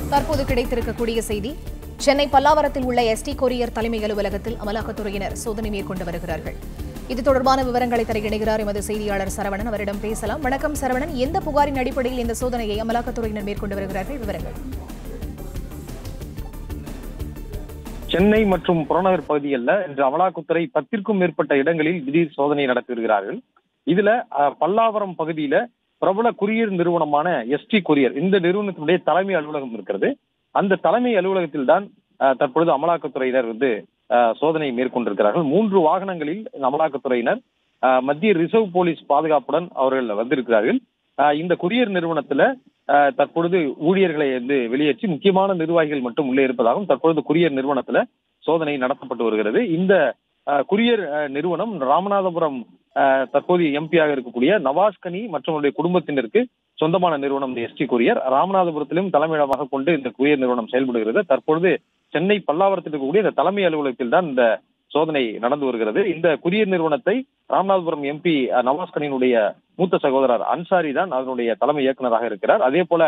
தற்போது கிடைத்திருக்கக்கூடிய செய்தி சென்னை பல்லாவரத்தில் உள்ள எஸ்டி கொரியர் தலைமை அலுவலகத்தில் அமலாக்கத்துறையினர் சோதனை மேற்கொண்டு வருகிறார்கள் இது தொடர்பான விவரங்களை தர இணைகிறார் எமது செய்தியாளர் சரவணன் அவரிடம் பேசலாம் வணக்கம் சரவணன் எந்த புகாரின் அடிப்படையில் இந்த சோதனையை அமலாக்கத்துறையினர் மேற்கொண்டு வருகிறார்கள் விவரங்கள் சென்னை மற்றும் புறநகர் பகுதிகளில் இன்று அமலாக்கத்துறை பத்திற்கும் மேற்பட்ட இடங்களில் திடீர் சோதனை நடத்தி வருகிறார்கள் இதுல அஹ், பல்லாவரம் பகுதியில பிரபல குரியர் நிறுவனமான எஸ்டி கொரியர் இந்த நிறுவனத்தினுடைய தலைமை அலுவலகம் இருக்கிறது அந்த தலைமை அலுவலகத்தில் தான் அஹ், தற்பொழுது அமலாக்கத்துறையினர் வந்து அஹ், சோதனை மேற்கொண்டிருக்கிறார்கள் மூன்று வாகனங்களில் இந்த அமலாக்கத்துறையினர் அஹ், மத்திய ரிசர்வ் போலீஸ் பாதுகாப்புடன் அவர்கள் வந்திருக்கிறார்கள் அஹ், இந்த குரியர் நிறுவனத்துல அஹ், தற்பொழுது ஊழியர்களை வந்து வெளியேற்றி முக்கியமான நிர்வாகிகள் மட்டும் உள்ளே இருப்பதாகவும் தற்பொழுது குரியர் நிறுவனத்துல சோதனை நடத்தப்பட்டு வருகிறது இந்த அஹ், குரியர் அஹ், நிறுவனம் ராமநாதபுரம் அஹ், தற்போதைய எம்பியாக இருக்கக்கூடிய நவாஸ் கனி மற்றும் அவருடைய குடும்பத்தினருக்கு சொந்தமான நிறுவனம் இந்த எஸ்டி கொரியர் ராமநாதபுரத்திலும் தலைமையிடமாக கொண்டு இந்த குரியர் நிறுவனம் செயல்படுகிறது தற்பொழுது சென்னை பல்லாவரத்தில் இருக்கக்கூடிய இந்த தலைமை அலுவலகத்தில் தான் இந்த சோதனை நடந்து வருகிறது இந்த குரியர் நிறுவனத்தை ராமநாதபுரம் எம்பி நவாஸ் கனியினுடைய மூத்த சகோதரர் அன்சாரி தான் அதனுடைய தலைமை இயக்குனராக இருக்கிறார் அதே போல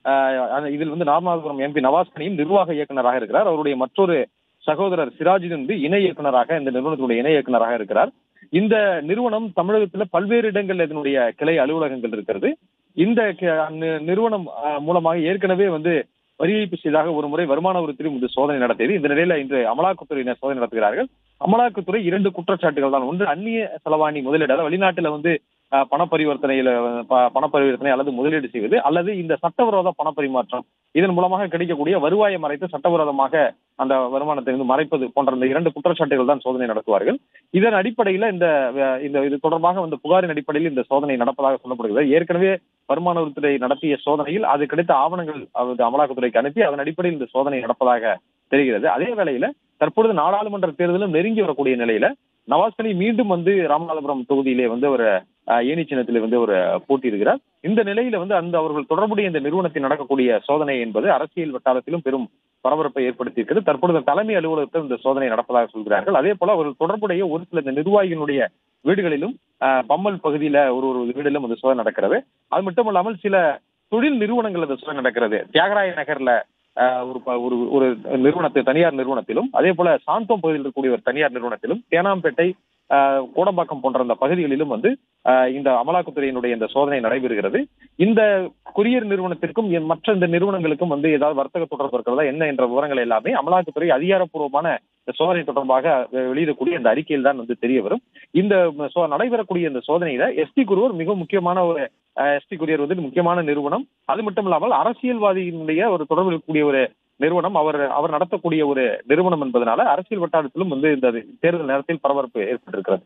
அஹ், இதில் வந்து ராமநாதபுரம் எம்பி நவாஸ் கனியும் நிர்வாக இயக்குனராக இருக்கிறார் அவருடைய மற்றொரு சகோதரர் சிராஜுதீன் வந்து இணை இயக்குனராக இந்த நிறுவனத்தினுடைய இணை இயக்குனராக இருக்கிறார் இந்த நிறுவனம் தமிழகத்துல பல்வேறு இடங்கள்ல இதனுடைய கிளை அலுவலகங்கள் இருக்கிறது இந்த கி- நி- நிறுவனம் அஹ், மூலமாக ஏற்கனவே வந்து வரி ஏய்ப்பு செய்தாக ஒரு முறை வருமான வரித்துறையும் இந்த சோதனை நடத்தியது இந்த நிலையில இன்று அமலாக்கத்துறையினர் சோதனை நடத்துகிறார்கள் அமலாக்கத்துறை இரண்டு குற்றச்சாட்டுகள் தான் ஒன்று அந்நிய செலவாணி முதலீடு அதாவது வெளிநாட்டுல வந்து அஹ், பண பரிவர்த்தனையில ப- பண பரிவர்த்தனை அல்லது முதலீடு செய்வது அல்லது இந்த சட்டவிரோத பண பரிமாற்றம் இதன் மூலமாக கிடைக்கக்கூடிய வருவாயை மறைத்து சட்டவிரோதமாக அந்த வருமானத்தை வந்து மறைப்பது போன்ற இந்த இரண்டு குற்றச்சாட்டுகள் தான் சோதனை நடத்துவார்கள் இதன் அடிப்படையில இந்த அஹ், இந்த இது தொடர்பாக வந்த புகாரின் அடிப்படையில் இந்த சோதனை நடப்பதாக சொல்லப்படுகிறது ஏற்கனவே வருமான வரித்துறை நடத்திய சோதனையில் அது கிடைத்த ஆவணங்கள் அது அமலாக்கத்துறைக்கு அனுப்பி அதன் அடிப்படையில் இந்த சோதனை நடப்பதாக தெரிகிறது அதே வேளையில தற்பொழுது நாடாளுமன்ற தேர்தலும் நெருங்கி வரக்கூடிய நிலையில நவாஸ் கனி மீண்டும் வந்து ராமநாதபுரம் தொகுதியிலே வந்து ஒரு அஹ், ஏணி சின்னத்திலே வந்து ஒரு போட்டியிடுகிறார் இந்த நிலையில வந்து அந்த அவர்கள் தொடர்புடைய இந்த நிறுவனத்தில் நடக்கக்கூடிய சோதனை என்பது அரசியல் வட்டாரத்திலும் பெரும் பரபரப்பை ஏற்படுத்தியிருக்கிறது தற்பொழுது தலைமை அலுவலகத்தில் இந்த சோதனை நடப்பதாக சொல்கிறார்கள் அதே போல அவர்கள் தொடர்புடைய ஒரு சில இந்த நிர்வாகிகளுடைய வீடுகளிலும் அஹ், பம்மல் பகுதியில ஒரு ஒரு வீடிலும் இந்த சோதனை நடக்கிறது அது மட்டும் இல்லாமல் சில தொழில் நிறுவனங்கள் இந்த சோதனை நடக்கிறது தியாகராய நகர்ல அஹ், ஒரு ப- ஒரு ஒரு நிறுவனத்தை தனியார் நிறுவனத்திலும் அதே போல சாந்தோம் பகுதியில் இருக்கக்கூடிய ஒரு தனியார் நிறுவனத்திலும் தேனாம்பேட்டை அஹ், கோடம்பாக்கம் போன்ற அந்த பகுதிகளிலும் வந்து அஹ், இந்த அமலாக்கத்துறையினுடைய இந்த சோதனை நடைபெறுகிறது இந்த கொரியர் நிறுவனத்திற்கும் என் மற்ற இந்த நிறுவனங்களுக்கும் வந்து ஏதாவது வர்த்தக தொடர்பு இருக்கிறதா என்ன என்ற விவரங்கள் எல்லாமே அமலாக்கத்துறை அதிகாரப்பூர்வமான இந்த சோதனை தொடர்பாக வெ- வெளியிடக்கூடிய இந்த அறிக்கையில் தான் வந்து தெரிய வரும் இந்த சோ- நடைபெறக்கூடிய இந்த சோதனையில எஸ்டி குருவர் மிக முக்கியமான ஒரு எஸ்டி குரியர் வந்து முக்கியமான நிறுவனம் அது மட்டும் இல்லாமல் அரசியல்வாதியினுடைய ஒரு தொடர்பு இருக்கக்கூடிய ஒரு நிறுவனம் அவர் அவர் நடத்தக்கூடிய ஒரு நிறுவனம் என்பதனால அரசியல் வட்டாரத்திலும் வந்து இந்த தேர்தல் நேரத்தில் பரபரப்பு ஏற்பட்டிருக்கிறது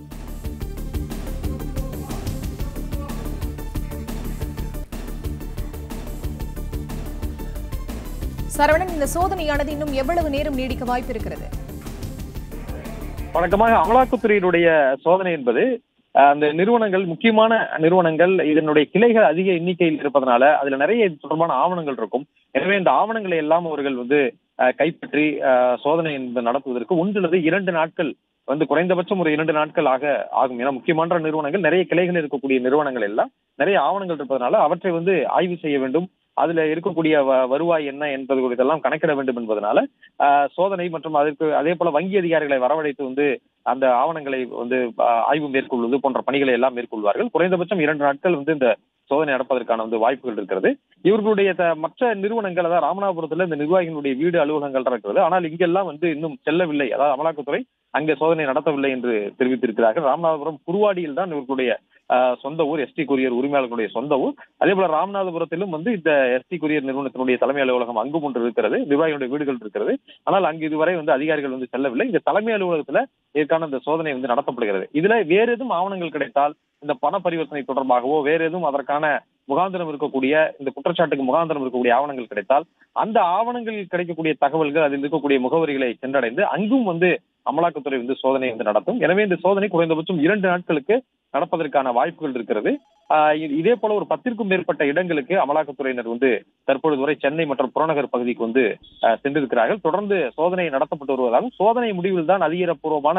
சரவணன் இந்த சோதனையானது இன்னும் எவ்வளவு நேரம் நீடிக்க வாய்ப்பு இருக்கிறது வழக்கமாக அமலாக்கத்துறையினுடைய சோதனை என்பது அஹ், அந்த நிறுவனங்கள் முக்கியமான நிறுவனங்கள் இதனுடைய கிளைகள் அதிக எண்ணிக்கையில் இருப்பதனால அதுல நிறைய இது தொடர்பான ஆவணங்கள் இருக்கும் எனவே இந்த ஆவணங்களை எல்லாம் அவர்கள் வந்து அஹ், கைப்பற்றி அஹ், சோதனை என்பது நடத்துவதற்கு ஒன்றிலிருந்து இரண்டு நாட்கள் வந்து குறைந்தபட்சம் ஒரு இரண்டு நாட்கள் ஆக ஆகும் ஏன்னா முக்கியமான நிறுவனங்கள் நிறைய கிளைகள் இருக்கக்கூடிய நிறுவனங்கள் எல்லாம் நிறைய ஆவணங்கள் இருப்பதனால அவற்றை வந்து ஆய்வு செய்ய வேண்டும் அதுல இருக்கக்கூடிய வ- வருவாய் என்ன என்பது குறித்தெல்லாம் கணக்கிட வேண்டும் என்பதனால ஆஹ், சோதனை மற்றும் அதற்கு அதே போல வங்கி அதிகாரிகளை வரவழைத்து வந்து அந்த ஆவணங்களை வந்து ஆஹ், ஆய்வு மேற்கொள்வது போன்ற பணிகளை எல்லாம் மேற்கொள்வார்கள் குறைந்தபட்சம் இரண்டு நாட்கள் வந்து இந்த சோதனை நடப்பதற்கான வந்து வாய்ப்புகள் இருக்கிறது இவர்களுடைய த- மற்ற நிறுவனங்கள் அதாவது ராமநாதபுரத்துல இந்த நிர்வாகிகளுடைய வீடு அலுவலகங்கள் இருக்கிறது ஆனால் இங்கெல்லாம் வந்து இன்னும் செல்லவில்லை அதாவது அமலாக்கத்துறை அங்கே சோதனை நடத்தவில்லை என்று தெரிவித்திருக்கிறார்கள் ராமநாதபுரம் குருவாடியில் தான் இவர்களுடைய ஆஹ், சொந்த ஊர் எஸ்டி கொரியர் உரிமையாளர்களுடைய சொந்த ஊர் அதே போல ராமநாதபுரத்திலும் வந்து இந்த எஸ்டி கொரியர் நிறுவனத்தினுடைய தலைமை அலுவலகம் அங்கும் ஒன்று இருக்கிறது நிர்வாகிகளுடைய வீடுகள் இருக்கிறது ஆனால் அங்கு இதுவரை வந்து அதிகாரிகள் வந்து செல்லவில்லை இந்த தலைமை அலுவலகத்துல இதற்கான இந்த சோதனை வந்து நடத்தப்படுகிறது இதுல வேற எதுவும் ஆவணங்கள் கிடைத்தால் இந்த பண பரிவர்த்தனை தொடர்பாகவோ வேற எதுவும் அதற்கான முகாந்திரம் இருக்கக்கூடிய இந்த குற்றச்சாட்டுக்கு முகாந்திரம் இருக்கக்கூடிய ஆவணங்கள் கிடைத்தால் அந்த ஆவணங்களில் கிடைக்கக்கூடிய தகவல்கள் அதில் இருக்கக்கூடிய முகவரிகளை சென்றடைந்து அங்கும் வந்து அமலாக்கத்துறை வந்து சோதனை வந்து நடத்தும் எனவே இந்த சோதனை குறைந்தபட்சம் இரண்டு நாட்களுக்கு நடப்பதற்கான வாய்ப்புகள் இருக்கிறது ஆஹ் இது- இதே போல ஒரு பத்திற்கும் மேற்பட்ட இடங்களுக்கு அமலாக்கத்துறையினர் வந்து தற்பொழுது வரை சென்னை மற்றும் புறநகர் பகுதிக்கு வந்து ஆஹ் சென்றிருக்கிறார்கள் தொடர்ந்து சோதனை நடத்தப்பட்டு வருவதாகவும் சோதனை முடிவில் தான் அதிகாரப்பூர்வமான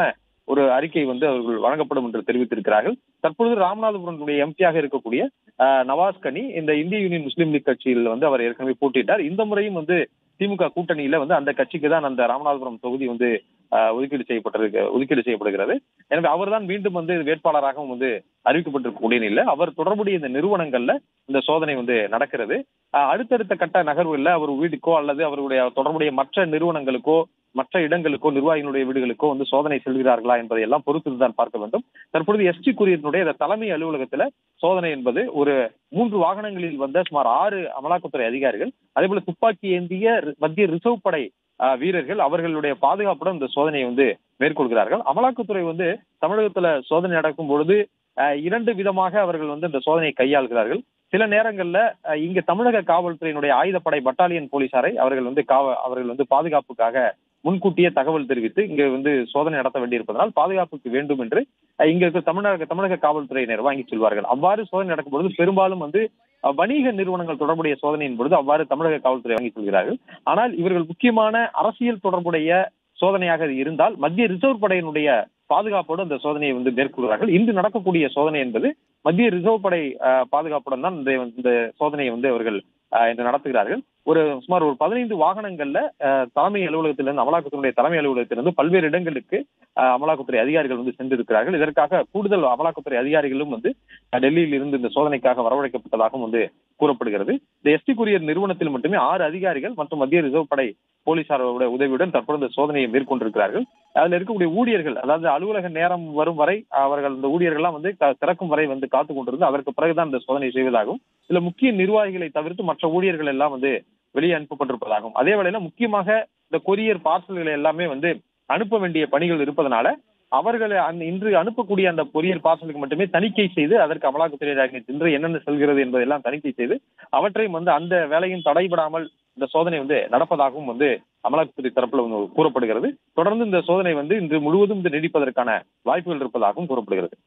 ஒரு அறிக்கை வந்து அவர்கள் வழங்கப்படும் என்று தெரிவித்திருக்கிறார்கள் தற்பொழுது ராமநாதபுரத்துடைய எம்பியாக இருக்கக்கூடிய ஆஹ், நவாஸ் கனி இந்த இந்திய யூனியன் முஸ்லீம் லீக் கட்சியில் வந்து அவர் ஏற்கனவே போட்டியிட்டார் இந்த முறையும் வந்து திமுக கூட்டணியில வந்து அந்த கட்சிக்கு தான் அந்த ராமநாதபுரம் தொகுதி வந்து ஆஹ், ஒதுக்கீடு செய்யப்பட்டிருக்கு ஒதுக்கீடு செய்யப்படுகிறது எனவே அவர்தான் மீண்டும் வந்து வேட்பாளராகவும் வந்து அறிவிக்கப்பட்டிருக்கக்கூடிய நிலையில அவர் தொடர்புடைய இந்த நிறுவனங்கள்ல இந்த சோதனை வந்து நடக்கிறது ஆஹ், அடுத்தடுத்த கட்ட நகர்வுல அவர் வீட்டுக்கோ அல்லது அவருடைய தொடர்புடைய மற்ற நிறுவனங்களுக்கோ மற்ற இடங்களுக்கோ நிர்வாகிகளுடைய வீடுகளுக்கோ வந்து சோதனை செல்கிறார்களா என்பதை எல்லாம் பொறுத்து தான் பார்க்க வேண்டும் தற்பொழுது எஸ்டி குரியத்தினுடைய இந்த தலைமை அலுவலகத்துல சோதனை என்பது ஒரு மூன்று வாகனங்களில் வந்த சுமார் ஆறு அமலாக்கத்துறை அதிகாரிகள் அதே போல துப்பாக்கி ஏந்திய ரி- மத்திய ரிசர்வ் படை ஆஹ், வீரர்கள் அவர்களுடைய பாதுகாப்புடன் இந்த சோதனையை வந்து மேற்கொள்கிறார்கள் அமலாக்கத்துறை வந்து தமிழகத்துல சோதனை நடக்கும் பொழுது ஆஹ், இரண்டு விதமாக அவர்கள் வந்து இந்த சோதனையை கையாளுகிறார்கள் சில நேரங்கள்ல அஹ், இங்க தமிழக காவல்துறையினுடைய ஆயுதப்படை பட்டாலியன் போலீசாரை அவர்கள் வந்து காவ அவர்கள் வந்து பாதுகாப்புக்காக முன்கூட்டியே தகவல் தெரிவித்து இங்க வந்து சோதனை நடத்த வேண்டியிருப்பதனால் பாதுகாப்புக்கு வேண்டும் என்று அஹ், இங்க இருக்க தமிழக தமிழக காவல்துறையினர் வாங்கி செல்வார்கள் அவ்வாறு சோதனை நடக்கும் பொழுது பெரும்பாலும் வந்து அஹ், வணிக நிறுவனங்கள் தொடர்புடைய சோதனையின் பொழுது அவ்வாறு தமிழக காவல்துறை வாங்கி செல்கிறார்கள் ஆனால் இவர்கள் முக்கியமான அரசியல் தொடர்புடைய சோதனையாக இது இருந்தால் மத்திய ரிசர்வ் படையினுடைய பாதுகாப்போடு அந்த சோதனையை வந்து மேற்கொள்கிறார்கள் இன்று நடக்கக்கூடிய சோதனை என்பது மத்திய ரிசர்வ் படை அஹ், பாதுகாப்புடன் தான் இந்த இந்த சோதனையை வந்து அவர்கள் அஹ், இன்று நடத்துகிறார்கள் ஒரு சுமார் ஒரு பதினைந்து வாகனங்கள்ல அஹ், தலைமை அலுவலகத்திலிருந்து அமலாக்கத்துறையுடைய தலைமை அலுவலகத்திலிருந்து பல்வேறு இடங்களுக்கு அஹ், அமலாக்கத்துறை அதிகாரிகள் வந்து சென்றிருக்கிறார்கள் இதற்காக கூடுதல் அமலாக்கத்துறை அதிகாரிகளும் வந்து அஹ், டெல்லியில் இருந்து இந்த சோதனைக்காக வரவழைக்கப்பட்டதாகவும் வந்து கூறப்படுகிறது இந்த எஸ்டி குரியர் நிறுவனத்தில் மட்டுமே ஆறு அதிகாரிகள் மற்றும் மத்திய ரிசர்வ் படை போலீசாரோட உதவியுடன் தற்பொழுது இந்த சோதனையை மேற்கொண்டிருக்கிறார்கள் அதுல இருக்கக்கூடிய ஊழியர்கள் அதாவது அலுவலக நேரம் வரும் வரை அவர்கள் இந்த ஊழியர்கள்லாம் வந்து க- திறக்கும் வரை வந்து காத்து கொண்டிருந்து அதற்கு பிறகுதான் இந்த சோதனை செய்வதாகவும் இதுல முக்கிய நிர்வாகிகளை தவிர்த்து மற்ற ஊழியர்கள் எல்லாம் வந்து வெளியே அனுப்பப்பட்டிருப்பதாகவும் அதே வேளையில முக்கியமாக இந்த கொரியர் பார்சல்களை எல்லாமே வந்து அனுப்ப வேண்டிய பணிகள் இருப்பதனால அவர்களை அந்த இன்று அனுப்பக்கூடிய அந்த கொரியர் பார்சலுக்கு மட்டுமே தணிக்கை செய்து அதற்கு அமலாக்கத்துறை இன்று என்னென்ன செல்கிறது என்பதெல்லாம் தணிக்கை செய்து அவற்றையும் வந்து அந்த வேலையும் தடைபடாமல் இந்த சோதனை வந்து நடப்பதாகவும் வந்து அமலாக்கத்துறை தரப்புல வந்து கூறப்படுகிறது தொடர்ந்து இந்த சோதனை வந்து இன்று முழுவதும் இது நீடிப்பதற்கான வாய்ப்புகள் இருப்பதாகவும் கூறப்படுகிறது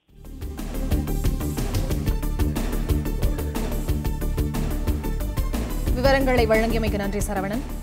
விவரங்களை வழங்கியமைக்கு நன்றி சரவணன்